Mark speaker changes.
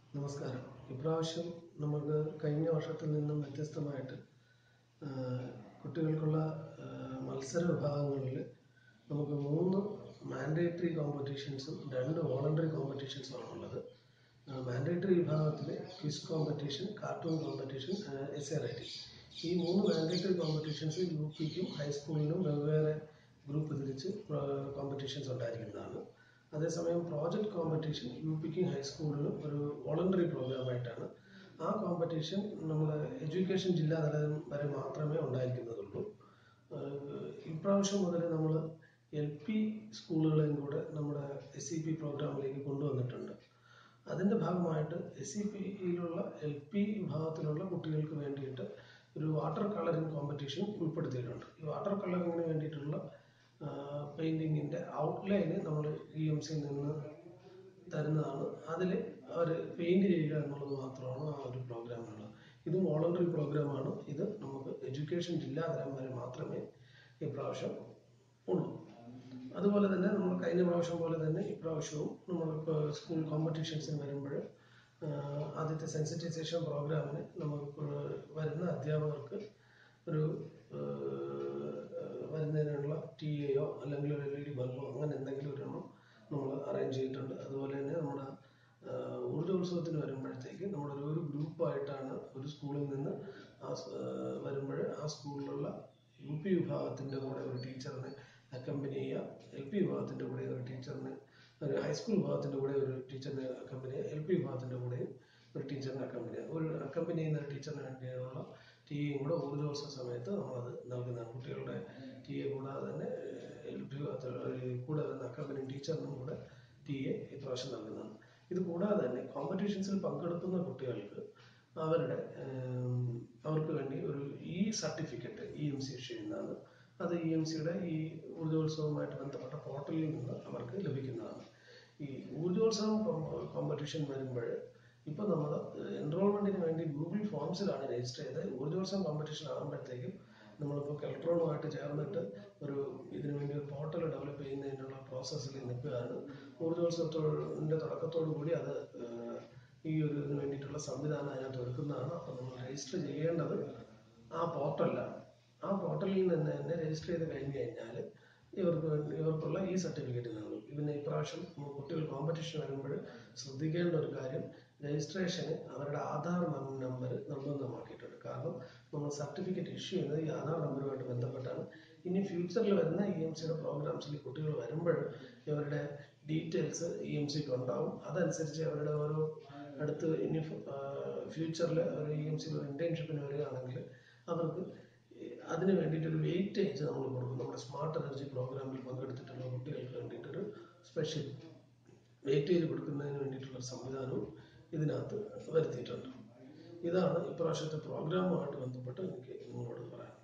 Speaker 1: നമസ്കാരം ഇപ്രാവശ്യം നമുക്ക് കഴിഞ്ഞ വർഷത്തിൽ നിന്നും വ്യത്യസ്തമായിട്ട് ആ, കുട്ടികൾക്കുള്ള ആ, മത്സര വിഭാഗങ്ങളിൽ നമുക്ക് മൂന്ന് മാൻഡേറ്ററി കോമ്പറ്റീഷൻസും രണ്ട് വോളണ്ടറി കോമ്പറ്റീഷൻസും ആണുള്ളത് മാൻഡേറ്ററി വിഭാഗത്തിൽ quiz competition cartoon competition essay writing ഈ മൂന്ന് മാൻഡേറ്ററി കോമ്പറ്റീഷൻസ് യു പിക്കും ഹൈസ്കൂളിനും വെവ്വേറെ ഗ്രൂപ്പ് തിരിച്ച് കോമ്പറ്റീഷൻസ് ഉണ്ടായിരിക്കുന്നതാണ് അതേസമയം പ്രോജക്റ്റ് കോമ്പറ്റീഷൻ യു പിക്കും ഹൈസ്കൂളിനും ഒരു വോളണ്ടറി പ്രോഗ്രാമായിട്ടാണ് ആ കോമ്പറ്റീഷൻ നമ്മൾ എഡ്യൂക്കേഷൻ ജില്ലാ തലം വരെ മാത്രമേ ഉണ്ടായിരിക്കുന്നതുള്ളൂ ആഹ് ഇപ്രാവശ്യം മുതൽ നമ്മൾ എൽ പി സ്കൂളുകളെയും കൂടെ നമ്മുടെ എസ് സി പി പ്രോഗ്രാമിലേക്ക് കൊണ്ടുവന്നിട്ടുണ്ട് അതിൻ്റെ ഭാഗമായിട്ട് എസ് സി പിയിലുള്ള എൽ പി വിഭാഗത്തിലുള്ള കുട്ടികൾക്ക് വേണ്ടിയിട്ട് ഒരു വാട്ടർ കളറിംഗ് കോമ്പറ്റീഷൻ ഉൾപ്പെടുത്തിയിട്ടുണ്ട് ഈ വാട്ടർ കളറിങ്ങിന് വേണ്ടിയിട്ടുള്ള പെയിൻറ്റിങ്ങിൻ്റെ ഔട്ട്ലൈന് നമ്മൾ ഇ എം സിയിൽ നിന്ന് തരുന്നതാണ് അതിൽ അവർ പെയിൻറ് ചെയ്യുക എന്നുള്ളത് മാത്രമാണ് ആ ഒരു പ്രോഗ്രാമിനുള്ളത് ഇത് വോളണ്ടറി പ്രോഗ്രാമാണ് ഇത് നമുക്ക് എഡ്യൂക്കേഷൻ ജില്ലാതലം വരെ മാത്രമേ ഇപ്രാവശ്യം ഉള്ളൂ അതുപോലെ തന്നെ നമ്മൾ കഴിഞ്ഞ പ്രാവശ്യം പോലെ തന്നെ ഇപ്രാവശ്യവും നമ്മളിപ്പോൾ സ്കൂൾ കോമ്പറ്റീഷൻസിന് വരുമ്പോൾ ആദ്യത്തെ സെൻസിറ്റൈസേഷൻ പ്രോഗ്രാമിന് നമുക്ക് വരുന്ന അധ്യാപകർക്ക് ഒരു ആഹ്, വരുന്നതിനുള്ള ടി എയോ അല്ലെങ്കിൽ ഒരു എൽ ഇ ഡി ബൾബോ അങ്ങനെ എന്തെങ്കിലും ഒരെണ്ണം നമ്മൾ അറേഞ്ച് ചെയ്തിട്ടുണ്ട് അതുപോലെ തന്നെ നമ്മുടെ ആഹ്, ഊർജ്ജോത്സവത്തിന് വരുമ്പോഴത്തേക്ക് നമ്മുടെ ഒരു ഒരു ഗ്രൂപ്പായിട്ടാണ് ഒരു സ്കൂളിൽ നിന്ന് ആ വരുമ്പോൾ ആ സ്കൂളിലുള്ള യു പി വിഭാഗത്തിൻ്റെ കൂടെ ഒരു ടീച്ചറിനെ അക്കമ്പനി ചെയ്യുക എൽ പി വിഭാഗത്തിൻ്റെ കൂടെ ഒരു ടീച്ചറിനെ ഒരു ഹൈസ്കൂൾ വിഭാഗത്തിൻ്റെ കൂടെ ഒരു ടീച്ചറിനെ അക്കമ്പനി ചെയ്യുക എൽ പി വിഭാഗത്തിൻ്റെ കൂടെയും ഒരു ടീച്ചറിനെ അക്കമ്പനി ചെയ്യുക ഒരു അക്കമ്പനി ചെയ്യുന്ന ഒരു ടീച്ചറിന് വേണ്ടിയുള്ള ടി എയും കൂടെ ഊർജ്ജോത്സവ സമയത്ത് നമ്മളത് നൽകുന്നതാണ് കുട്ടികളുടെ ടി എ കൂടാതെ തന്നെ എൽ പി വിഭാഗത്തിലുള്ള ഒരു കൂടെ വരുന്ന അക്കമ്പനി ടീച്ചറിനും കൂടെ ടി എ ഇപ്രാവശ്യം നൽകുന്നതാണ് ഇത് കൂടാതെ തന്നെ കോമ്പറ്റീഷൻസിൽ പങ്കെടുക്കുന്ന കുട്ടികൾക്ക് അവരുടെ ഉം, അവർക്ക് വേണ്ടി ഒരു e certificate E M C issue ചെയ്യുന്നതാണ് അത് ഇ എം സിയുടെ ഈ ഊർജ്ജോത്സവവുമായിട്ട് ബന്ധപ്പെട്ട പോർട്ടലിൽ നിന്ന് അവർക്ക് ലഭിക്കുന്നതാണ് ഈ ഊർജ്ജോത്സവം കോമ്പറ്റീഷൻ വരുമ്പോൾ ഇപ്പൊ നമ്മൾ എൻറോൾമെന്റിന് വേണ്ടി ഗൂഗിൾ ഫോംസിലാണ് രജിസ്റ്റർ ചെയ്തത് ഊർജ്ജോത്സവം കോമ്പറ്റീഷൻ ആകുമ്പോഴത്തേക്കും നമ്മളിപ്പോൾ കെൽട്രോണുമായിട്ട് ചേർന്നിട്ട് ഒരു ഇതിനു വേണ്ടി ഒരു പോർട്ടൽ ഡെവലപ്പ് ചെയ്യുന്നതിനുള്ള പ്രോസസ്സിൽ നിൽക്കുകയാണ് ഊർജ്ജോത്സവത്തോടിന്റെ തുടക്കത്തോടു കൂടി അത് ഏഹ്, ഈ ഒരു ഇതിന് വേണ്ടിയിട്ടുള്ള സംവിധാനം അതിനകത്ത് ഒരുക്കുന്നതാണ് അപ്പം നമ്മൾ രജിസ്റ്റർ ചെയ്യേണ്ടത് ആ പോർട്ടലിലാണ് ആ പോർട്ടലിൽ നിന്ന് തന്നെ രജിസ്റ്റർ ചെയ്ത് കഴിഞ്ഞ് കഴിഞ്ഞാൽ ഇവർക്ക് വേണ്ടി ഇവർക്കുള്ള ഈ സർട്ടിഫിക്കറ്റ് നൽകും പിന്നെ ഇപ്രാവശ്യം കുട്ടികൾ കോമ്പറ്റീഷൻ വരുമ്പോൾ ശ്രദ്ധിക്കേണ്ട ഒരു കാര്യം രജിസ്ട്രേഷന് അവരുടെ ആധാർ നമ്പർ നിർബന്ധമാക്കിയിട്ടുണ്ട് കാരണം നമ്മൾ സർട്ടിഫിക്കറ്റ് ഇഷ്യൂ ചെയ്യുന്നത് ഈ ആധാർ നമ്പറുമായിട്ട് ബന്ധപ്പെട്ടാണ് ഇനി ഫ്യൂച്ചറിൽ വരുന്ന ഇ എം സിയുടെ പ്രോഗ്രാംസിൽ കുട്ടികൾ വരുമ്പോൾ ഇവരുടെ ഡീറ്റെയിൽസ് ഇ എം സിക്ക് ഉണ്ടാവും അതനുസരിച്ച് അവരുടെ ഓരോ അടുത്ത് ഇനി ഫ്യൂച്ചറിൽ ഒരു ഇ എം സിയിൽ ഒരു ഇന്റേൺഷിപ്പിന് വരികയാണെങ്കിൽ അവർക്ക് ഈ അതിന് വേണ്ടിയിട്ട് ഒരു വെയിറ്റേജ് നമ്മൾ കൊടുക്കും നമ്മുടെ സ്മാർട്ട് എനർജി പ്രോഗ്രാമിൽ പങ്കെടുത്തിട്ടുള്ള കുട്ടികൾക്ക് വേണ്ടിയിട്ടൊരു സ്പെഷ്യൽ വെയിറ്റേജ് കൊടുക്കുന്നതിന് വേണ്ടിയിട്ടുള്ള ഒരു സംവിധാനവും ഇതിനകത്ത് വരുത്തിയിട്ടുണ്ട് ഇതാണ് ഇപ്രാവശ്യത്തെ പ്രോഗ്രാമുമായിട്ട് ബന്ധപ്പെട്ട് എനിക്ക് നിങ്ങളോട് പറയാൻ